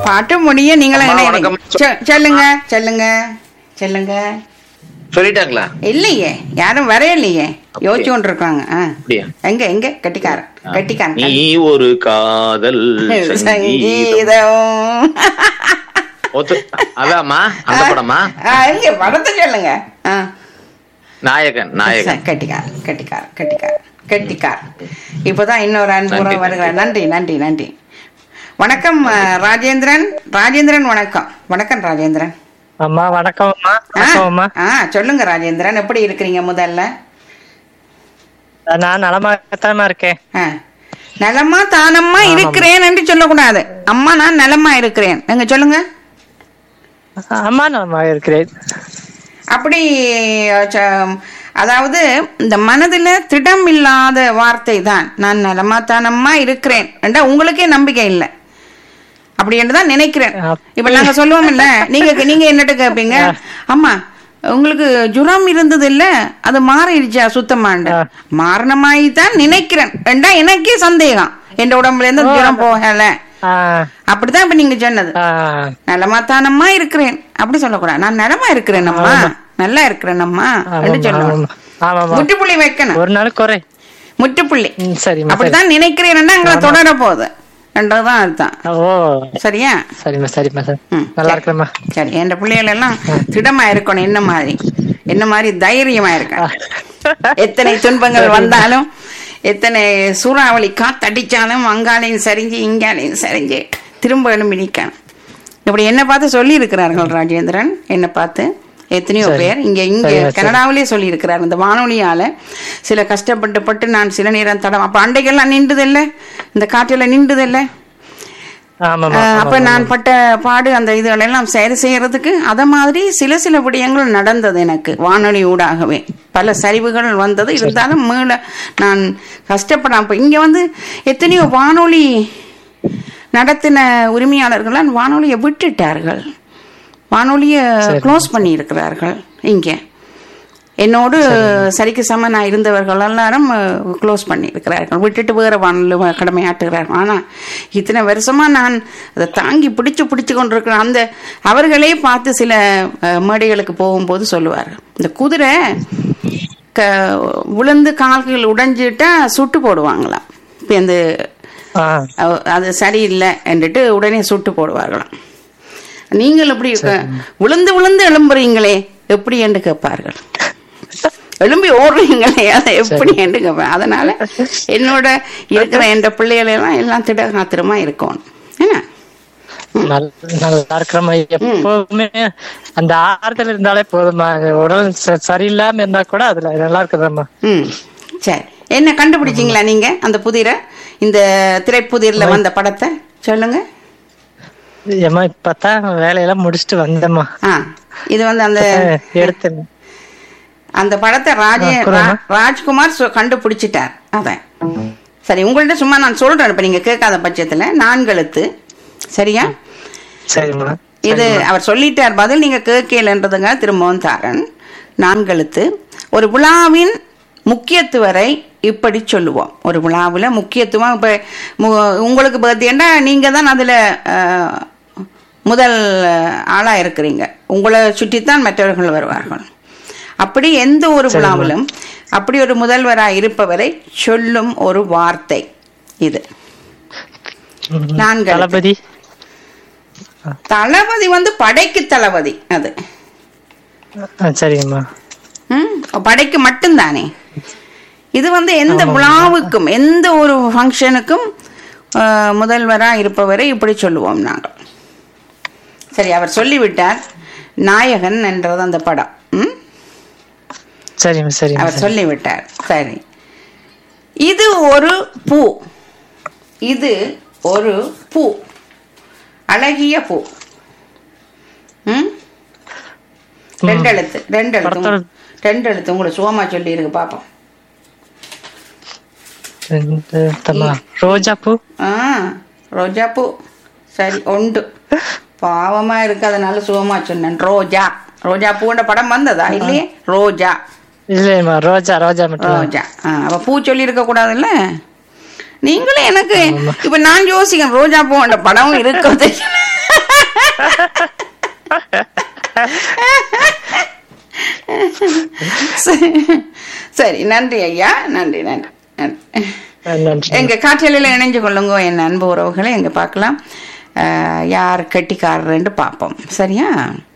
பாட்டு முடிய நீங்களும் அம்மா, இணையறீங்க. வணக்கம். சொ- சொல்லுங்க சொல்லுங்க சொல்லுங்க சொல்லிட்டாங்களா இல்லையே யாரும் வரையலையே யோசிச்சு கொண்டு இருக்காங்க ஆ. அப்படியா? எங்க எங்க கட்டிக்காரன் கட்டிக்காரன் நீ ஒரு காதல் சங்கீதம் சங்கீதம் ஒத்து- அதாம்மா அந்த படமா ஆ, எங்க படத்தை சொல்லுங்க ஆ. நாயகன் நாயகன் சரி, கட்டிக்கார் கட்டிக்கார் கட்டிக்கார் கட்டிக்கார் இப்பதான் இன்னொரு அன்புறம் நன்றி. வருகிறார் நன்றி நன்றி நன்றி வணக்கம் ஆ, ராஜேந்திரன் ராஜேந்திரன் வணக்கம் வணக்கம் ராஜேந்திரன் அம்மா வணக்கம் அம்மா ஆ, வணக்கம் அம்மா ஆ சொல்லுங்க ராஜேந்திரன் எப்படி இருக்கிறீங்க முதல்ல நான் நலமாகத்தானமா இருக்கேன் ஆ. நலமா தானம்மா இருக்கிறேன் என்று சொல்லக்கூடாது அம்மா நான் நலமா இருக்கிறேன் எங்க சொல்லுங்க அம்மா நலமாக இருக்கிறேன் அப்படி ச- அதாவது இந்த மனதுல திடம் இல்லாத வார்த்தை தான் நான் நலமா தானம்மா இருக்கிறேன் என்றா உங்களுக்கே நம்பிக்கை இல்லை அப்படி என்று தான் நினைக்கிறேன் அப்படி- இப்ப நாங்க சொல்லுவோம் இல்ல நீங்க நீங்க என்னட்டு கேப்பீங்க அம்மா உங்களுக்கு ஜுரம் இருந்தது இல்ல அது மாறிடுச்சா சுத்தமாண்டு ஆ. மாறின மாதிரி தான் நினைக்கிறேன் என்றா எனக்கே சந்தேகம் என் உடம்புல இருந்து ஜுரம் போகல ஆ, அப்படிதான் இப்ப நீங்க சொன்னது ஆ, நலமா தானம்மா இருக்கிறேன் அப்படி சொல்லக்கூடாது நான் நலமா இருக்கிறேன் அம்மா நல்லா இருக்கிறேன் அம்மா என்று ஆமாம்மா, சொல்லணும் ஆமாம்மா. ஆமாம்மா முற்றுப்புள்ளி வைக்கணும் ஒரு நாள் குறை முற்றுப்புள்ளி ம், சரிம்மா சரி அப்படித்தான் நினைக்கிறேன் அங்களை தொடர போகுது என்றதான் அர்த்தம் ஓ சரியா சரிம்மா சரிம்மா சரி ம், நல்லா சரி. இருக்கிறேம்மா சரி என் பிள்ளைகள் எல்லாம் திடமா இருக்கணும் என்ன மாதிரி என்ன மாதிரி தைரியமா இருக்கணும் எத்தனை துன்பங்கள் வந்தாலும் எத்தனை சூறாவளி காத்தடிச்சாலும் அங்காலையும் சரிஞ்சு இங்காலையும் சரிஞ்சு திரும்ப எழும்பி நிற்கணும் இப்படி என்ன பார்த்து சொல்லி இருக்கிறார்கள் ராஜேந்திரன் என்ன பார்த்து எத்தனையோ சரி. பேர் இங்க இங்க சரியா, சரி. கனடாவிலே சொல்லி இருக்கிறார் இந்த வானொலியால சில கஷ்டப்பட்டு பட்டு நான் சில நேரம் தடம் அப்ப அண்டைகள்லாம் நின்றுது இல்ல இந்த காற்றுல நின்றுது இல்ல ஆமாம்மா ஆஹ் அப்ப ஆமாம்மா. நான் பட்ட பாடு அந்த இதுகளெல்லாம் சரி செய்யறதுக்கு அத மாதிரி சில சில விடயங்கள் நடந்தது எனக்கு வானொலி ஊடாகவே பல சரிவுகள் வந்தது இருந்தாலும் மீள நான் கஷ்டப்படாம இப்ப இங்க வந்து எத்தனையோ வானொலி நடத்தின உரிமையாளர்கள் வானொலியை விட்டுட்டார்கள் வானொலியை சரி. க்ளோஸ் பண்ணி இருக்கிறார்கள் இங்க என்னோடு சரிக்கு சமனா இருந்தவர்கள் எல்லாரும் க்ளோஸ் பண்ணி இருக்கிறார்கள் விட்டுட்டு வேற வானொலி கடமையாட்டுகிறார்கள் ஆனா இத்தனை வருஷமா நான் அதை தாங்கி பிடிச்சு பிடிச்சு கொண்டிருக்கிறேன் அந்த அவர்களே பார்த்து சில அஹ், மேடைகளுக்கு போகும்போது சொல்லுவார்கள் இந்த குதிரை க விழுந்து கால்கள் உடைஞ்சிட்டா சுட்டு போடுவாங்களாம் இப்போ இந்த ஆ, அஹ், அது சரியில்லை என்றுட்டு உடனே சுட்டு போடுவார்களாம் நீங்கள் எப்படி க- விழுந்து விழுந்து எழும்புறீங்களே எப்படி என்று கேட்பார்கள் எழும்பி ஓடுறீங்களே அதை எப்படி என்று கேட்பேன் அதனால என்னோட இருக்கிற என்ற பிள்ளைகளை எல்லாம் எல்லாம் திடகாத்திரமா இருக்கணும் என்ன நல்ல- நல்லா இருக்கிறோம்மா எப்பவுமே அந்த ஆறுதல் இருந்தாலே போதுமா உடல் ச- சரியில்லாம இருந்தா கூட அதுல நல்லா இருக்குதாம்மா ம் சரி என்ன கண்டுபிடிச்சீங்களா நீங்க அந்த புதிரை இந்த திரைப்புதிரில் வந்த படத்தை சொல்லுங்க ஏம்மா இப்பதான் வேலையெல்லாம் முடிச்சுட்டு வந்தேம்மா ஆ இது வந்து அந்த எடுத்தேன் அந்த படத்தை ராஜே ஆ, சொல்லுங்க. ரா- ராஜ்குமார் சொ- கண்டுபிடிச்சிட்டார் அதான் சரி உங்கள்ட்ட சும்மா நான் சொல்றேன் இப்ப நீங்க கேட்காத பட்சத்துல நான்கெழுத்து சரியா சரிம்மா இது அவர் சொல்லிட்டார் பதில் நீங்க கேட்கலன்றதுங்க திரும்பவும் தாரன் நான்கெழுத்து ஒரு விழாவின் முக்கியத்துவரை இப்படி சொல்லுவோம் ஒரு விழாவில் முக்கியத்துவம் இப்ப மு- உங்களுக்கு பர்த்டேன்னா நீங்க தான் அதுல அஹ், முதல் ஆளா இருக்கிறீங்க உங்களை சுற்றித்தான் மற்றவர்கள் வருவார்கள் அப்படி எந்த ஒரு விழாவிலும் அப்படி ஒரு முதல்வராய் இருப்பவரை சொல்லும் ஒரு வார்த்தை இது ம், நான்கு தளபதி தளபதி வந்து படைக்கு தளபதி அது ஆ, சரிங்கம்மா ம், படைக்கு மட்டும்தானே இது வந்து எந்த விழாவுக்கும் எந்த ஒரு ஃபங்க்ஷனுக்கும் முதல்வரா இருப்பவரை இப்படி சொல்லுவோம் நாங்கள் சரி அவர் சொல்லிவிட்டார் நாயகன் என்றது அந்த படம் ம்? சரிம்மா சரிம்மா அவர் சொல்லிவிட்டார் சரி இது ஒரு பூ இது ஒரு பூ அழகிய பூ ம் ரெண்டு எழுத்து ரெண்டு எழுத்து படத்தோட- ரெண்டு எழுத்து உங்களுக்கு சுகமா சொல்லி இருக்கு பாப்போம் ரெண்டு தம்மா ரோஜா பூ ஆ ரோஜா பூ சரி உண்டு பாவமா இருக்கு அதனால சுகமா சொன்னேன் ரோஜா ரோஜா பூண்ட படம் வந்ததா இல்லையே ரோஜா இல்லையம்மா ரோஜா ரோஜா மட்டும் ரோஜா ஆ, அப்ப பூ சொல்லி இருக்க கூடாதுல்ல நீங்களும் எனக்கு இப்ப நான் யோசிக்கிறேன் ரோஜா பூ அந்த படம் இருக்கும் சரி நன்றி ஐயா நன்றி நன்றி நன்றி நன்றி எங்க காற்றலையில் இணைஞ்சு கொள்ளுங்க என் அன்பு உறவுகளை எங்க பார்க்கலாம் அஹ், யார் கெட்டிக்காரர்ன்னு பார்ப்போம் சரியா